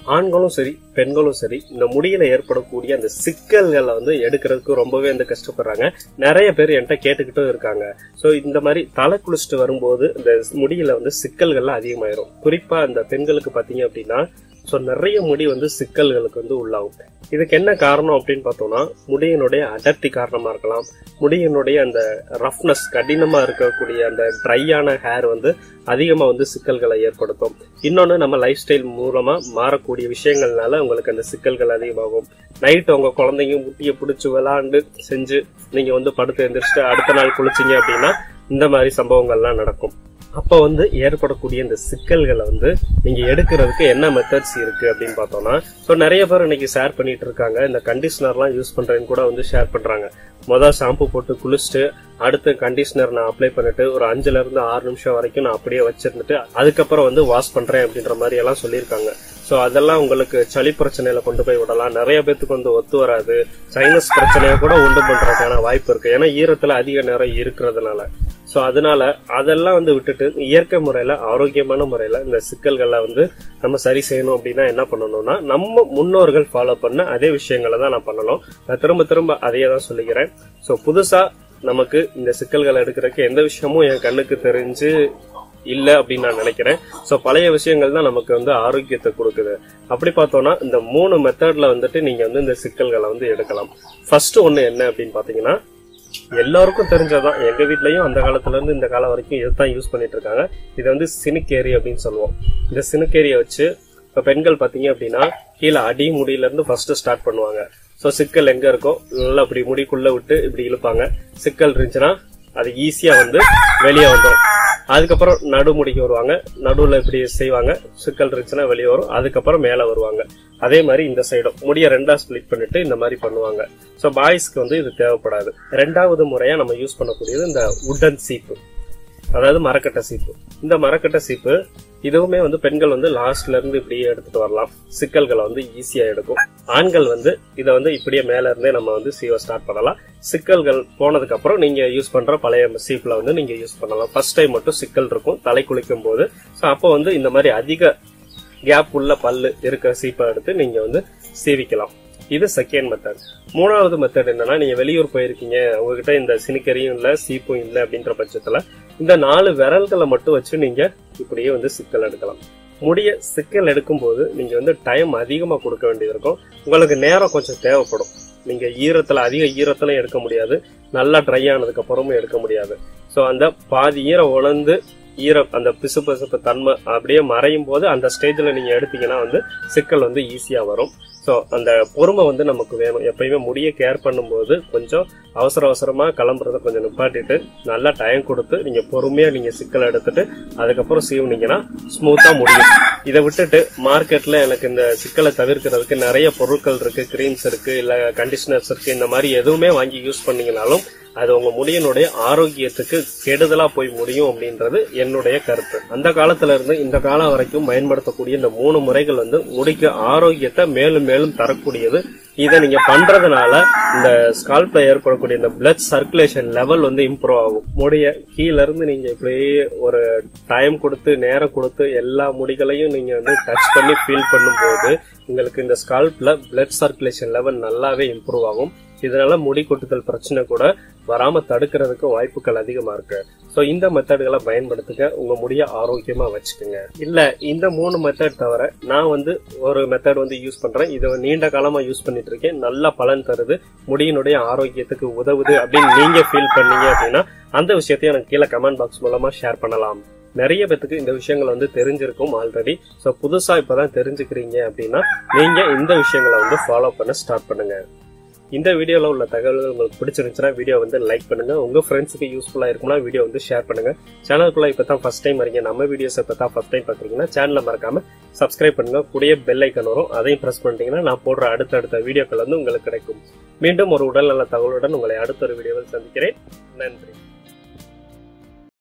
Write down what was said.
ஆண்களும் சரி பெண்களும் சரி இந்த முடியில ஏற்படக்கூடிய அந்த சிக்கல்களை வந்து எடுக்கிறதுக்கு ரொம்பவே வந்து கஷ்டப்படுறாங்க நிறைய பேர் என்கிட்ட கேட்டுக்கிட்டும் இருக்காங்க ஸோ இந்த மாதிரி தலை குளிச்சுட்டு வரும்போது இந்த முடியில வந்து சிக்கல்கள்லாம் அதிகமாயிரும் குறிப்பா இந்த பெண்களுக்கு பாத்தீங்க அப்படின்னா ஸோ நிறைய முடி வந்து சிக்கல்களுக்கு வந்து உள்ளாகும் இதுக்கு என்ன காரணம் அப்படின்னு பார்த்தோம்னா முடியினுடைய அடர்த்தி காரணமா இருக்கலாம் முடியினுடைய அந்த ரஃப்னஸ் கடினமா இருக்கக்கூடிய அந்த ட்ரையான ஹேர் வந்து அதிகமா வந்து சிக்கல்களை ஏற்படுத்தும் இன்னொன்னு நம்ம லைஃப் ஸ்டைல் மூலமா மாறக்கூடிய விஷயங்கள்னால உங்களுக்கு அந்த சிக்கல்கள் அதிகமாகும் நைட் உங்க குழந்தைங்க முட்டியை பிடிச்சி விளாண்டு செஞ்சு நீங்க வந்து படுத்து எந்திரிச்சிட்டு அடுத்த நாள் குளிச்சீங்க அப்படின்னா இந்த மாதிரி சம்பவங்கள்லாம் நடக்கும் அப்ப வந்து ஏற்படக்கூடிய இந்த சிக்கல்களை வந்து நீங்க எடுக்கிறதுக்கு என்ன மெத்தட்ஸ் இருக்கு அப்படின்னு பார்த்தோம்னா ஸோ நிறைய பேர் இன்னைக்கு ஷேர் பண்ணிட்டு இருக்காங்க இந்த கண்டிஷனர்லாம் யூஸ் பண்றேன்னு கூட வந்து ஷேர் பண்றாங்க மொதல் ஷாம்பு போட்டு குளிச்சுட்டு அடுத்து கண்டிஷனர் நான் அப்ளை பண்ணிட்டு ஒரு அஞ்சுல இருந்து ஆறு நிமிஷம் வரைக்கும் நான் அப்படியே வச்சிருந்துட்டு அதுக்கப்புறம் வந்து வாஷ் பண்றேன் அப்படின்ற மாதிரி எல்லாம் சொல்லியிருக்காங்க ஸோ அதெல்லாம் உங்களுக்கு சளி பிரச்சனையில கொண்டு போய் விடலாம் நிறைய பேத்துக்கு வந்து ஒத்து வராது சைனஸ் பிரச்சனையை கூட உண்டு பண்றதுக்கான வாய்ப்பு இருக்கு ஏன்னா ஈரத்துல அதிக நேரம் இருக்கிறதுனால ஸோ அதனால அதெல்லாம் வந்து விட்டுட்டு இயற்கை முறையில ஆரோக்கியமான முறையில இந்த சிக்கல்களை வந்து நம்ம சரி செய்யணும் அப்படின்னா என்ன பண்ணணும்னா நம்ம முன்னோர்கள் ஃபாலோ பண்ண அதே விஷயங்களை தான் நான் பண்ணணும் நான் திரும்ப திரும்ப அதையே தான் சொல்லிக்கிறேன் ஸோ புதுசா நமக்கு இந்த சிக்கல்களை எடுக்கிறதுக்கு எந்த விஷயமும் என் கண்ணுக்கு தெரிஞ்சு இல்ல அப்படின்னு நான் நினைக்கிறேன் சோ பழைய விஷயங்கள் தான் நமக்கு வந்து ஆரோக்கியத்தை கொடுக்குது அப்படி பார்த்தோம்னா இந்த மூணு மெத்தட்ல வந்துட்டு நீங்க வந்து இந்த சிக்கல்களை வந்து எடுக்கலாம் ஃபர்ஸ்ட் ஒண்ணு என்ன அப்படின்னு பாத்தீங்கன்னா எல்லாருக்கும் தெரிஞ்சதுதான் எங்க வீட்லயும் அந்த காலத்துல இருந்து இந்த காலம் வரைக்கும் இதுதான் யூஸ் பண்ணிட்டு இருக்காங்க இது வந்து சினுக்கேரி அப்படின்னு சொல்லுவோம் இந்த சினுக்கேரியை வச்சு இப்ப பெண்கள் பாத்தீங்க அப்படின்னா கீழே அடி முடியில இருந்து ஃபர்ஸ்ட் ஸ்டார்ட் பண்ணுவாங்க சோ சிக்கல் எங்க இருக்கோ நல்லா அப்படி முடிக்குள்ள விட்டு இப்படி இழுப்பாங்க சிக்கல் இருந்துச்சுன்னா அது ஈஸியா வந்து வெளியே வந்துடும் அதுக்கப்புறம் நடுமுடிக்கு வருவாங்க நடுவுல இப்படி செய்வாங்க சிக்கல் இருந்துச்சுன்னா வெளியே வரும் அதுக்கப்புறம் மேல வருவாங்க அதே மாதிரி இந்த சைடும் முடிய ரெண்டா ஸ்பிளிட் பண்ணிட்டு இந்த மாதிரி பண்ணுவாங்க சோ பாய்ஸ்க்கு வந்து இது தேவைப்படாது ரெண்டாவது முறையா நம்ம யூஸ் பண்ணக்கூடியது இந்த உடன் சீப்பு அதாவது மரக்கட்டை சீப்பு இந்த மரக்கட்டை சீப்பு இதுவுமே வந்து பெண்கள் வந்து லாஸ்ட்ல இருந்து இப்படியே எடுத்துட்டு வரலாம் சிக்கல்களை வந்து ஈஸியா எடுக்கும் ஆண்கள் வந்து இதை வந்து இப்படியே மேல இருந்தே நம்ம வந்து சீவ ஸ்டார்ட் பண்ணலாம் சிக்கல்கள் போனதுக்கு அப்புறம் நீங்க யூஸ் பண்ற பழைய சீப்ல வந்து நீங்க யூஸ் பண்ணலாம் ஃபர்ஸ்ட் டைம் மட்டும் சிக்கல் இருக்கும் தலை குளிக்கும் போது ஸோ அப்போ வந்து இந்த மாதிரி அதிக கேப் உள்ள பல்லு இருக்கிற சீப்பை எடுத்து நீங்க வந்து சீவிக்கலாம் இது செகண்ட் மெத்தட் மூணாவது மெத்தட் என்னன்னா நீங்க வெளியூர் போயிருக்கீங்க உங்ககிட்ட இந்த சினிக்கரியும் இல்ல சீப்பும் இல்ல அப்படின்ற பட்சத்துல இந்த நாலு விரல்களை மட்டும் வச்சு நீங்க இப்படியே வந்து சிக்கல் எடுக்கலாம் முடிய சிக்கல் எடுக்கும் போது நீங்க வந்து டைம் அதிகமா கொடுக்க வேண்டியது இருக்கும் உங்களுக்கு நேரம் கொஞ்சம் தேவைப்படும் நீங்க ஈரத்துல அதிக ஈரத்துல எடுக்க முடியாது நல்லா ட்ரை ஆனதுக்கு அப்புறமும் எடுக்க முடியாது சோ அந்த பாதி ஈரம் உணர்ந்து ஈரம் அந்த பிசு பிசுப்பு தன்மை அப்படியே மறையும் போது அந்த ஸ்டேஜ்ல நீங்க எடுத்தீங்கன்னா வந்து சிக்கல் வந்து ஈஸியா வரும் ஸோ அந்த பொறுமை வந்து நமக்கு வேணும் எப்பயுமே முடிய கேர் பண்ணும்போது கொஞ்சம் அவசர அவசரமா கிளம்புறத கொஞ்சம் நிப்பாட்டிட்டு நல்லா டைம் கொடுத்து நீங்க பொறுமையா நீங்க சிக்கல் எடுத்துட்டு அதுக்கப்புறம் சீவுனீங்கன்னா ஸ்மூத்தா முடியும் இதை விட்டுட்டு மார்க்கெட்ல எனக்கு இந்த சிக்கலை தவிர்க்கிறதுக்கு நிறைய பொருட்கள் இருக்கு கிரீம்ஸ் இருக்கு இல்ல கண்டிஷனர்ஸ் இருக்கு இந்த மாதிரி எதுவுமே வாங்கி யூஸ் பண்ணீங்கனாலும் அது உங்க முடியினுடைய ஆரோக்கியத்துக்கு கெடுதலா போய் முடியும் அப்படின்றது என்னுடைய கருத்து அந்த காலத்துல இருந்து இந்த காலம் வரைக்கும் பயன்படுத்தக்கூடிய இந்த மூணு முறைகள் வந்து முடிக்கு ஆரோக்கியத்தை மேலும் மேலும் தரக்கூடியது இதை நீங்க பண்றதுனால இந்த ஸ்கால்ப்ல ஏற்படக்கூடிய இந்த பிளட் சர்க்குலேஷன் லெவல் வந்து இம்ப்ரூவ் ஆகும் முடிய கீழ இருந்து நீங்க இப்படியே ஒரு டைம் கொடுத்து நேரம் கொடுத்து எல்லா முடிகளையும் நீங்க வந்து டச் பண்ணி ஃபீல் பண்ணும்போது உங்களுக்கு இந்த ஸ்கால்ப்ல பிளட் சர்க்குலேஷன் லெவல் நல்லாவே இம்ப்ரூவ் ஆகும் இதனால முடி கொட்டுதல் பிரச்சனை கூட வராம தடுக்கிறதுக்கு வாய்ப்புகள் அதிகமா இருக்கு சோ இந்த மெத்தடுகளை பயன்படுத்துங்க உங்க முடிய ஆரோக்கியமா வச்சுக்கோங்க இல்ல இந்த மூணு மெத்தட் தவிர நான் வந்து ஒரு மெத்தட் வந்து யூஸ் பண்றேன் இதை நீண்ட காலமா யூஸ் பண்ணிட்டு இருக்கேன் நல்ல பலன் தருது முடியினுடைய ஆரோக்கியத்துக்கு உதவுது அப்படின்னு நீங்க ஃபீல் பண்ணீங்க அப்படின்னா அந்த விஷயத்தையும் எனக்கு கீழே கமெண்ட் பாக்ஸ் மூலமா ஷேர் பண்ணலாம் நிறைய பேத்துக்கு இந்த விஷயங்கள் வந்து தெரிஞ்சிருக்கும் ஆல்ரெடி ஸோ புதுசா இப்பதான் தெரிஞ்சுக்கிறீங்க அப்படின்னா நீங்க இந்த விஷயங்களை வந்து ஃபாலோ பண்ண ஸ்டார்ட் பண்ணுங்க இந்த வீடியோல உள்ள தகவல்கள் உங்களுக்கு பிடிச்சிருந்துச்சுன்னா வீடியோ வந்து லைக் பண்ணுங்க உங்க ஃப்ரெண்ட்ஸுக்கு யூஸ்ஃபுல்லா இருக்கும்னா வீடியோ வந்து ஷேர் பண்ணுங்க சேனலுக்குள்ள இப்போ தான் ஃபர்ஸ்ட் டைம் வரீங்க நம்ம வீடியோஸ் இப்போ தான் ஃபர்ஸ்ட் டைம் பாக்குறீங்கன்னா சேனலை மறக்காம சப்ஸ்கிரைப் பண்ணுங்க கூடிய பெல் ஐக்கன் வரும் அதையும் பிரஸ் பண்ணிட்டீங்கன்னா நான் போடுற அடுத்தடுத்த வீடியோக்கள் வந்து உங்களுக்கு கிடைக்கும் மீண்டும் ஒரு உடல்நல தகவலுடன் உங்களை அடுத்த ஒரு வீடியோவில் சந்திக்கிறேன் நன்றி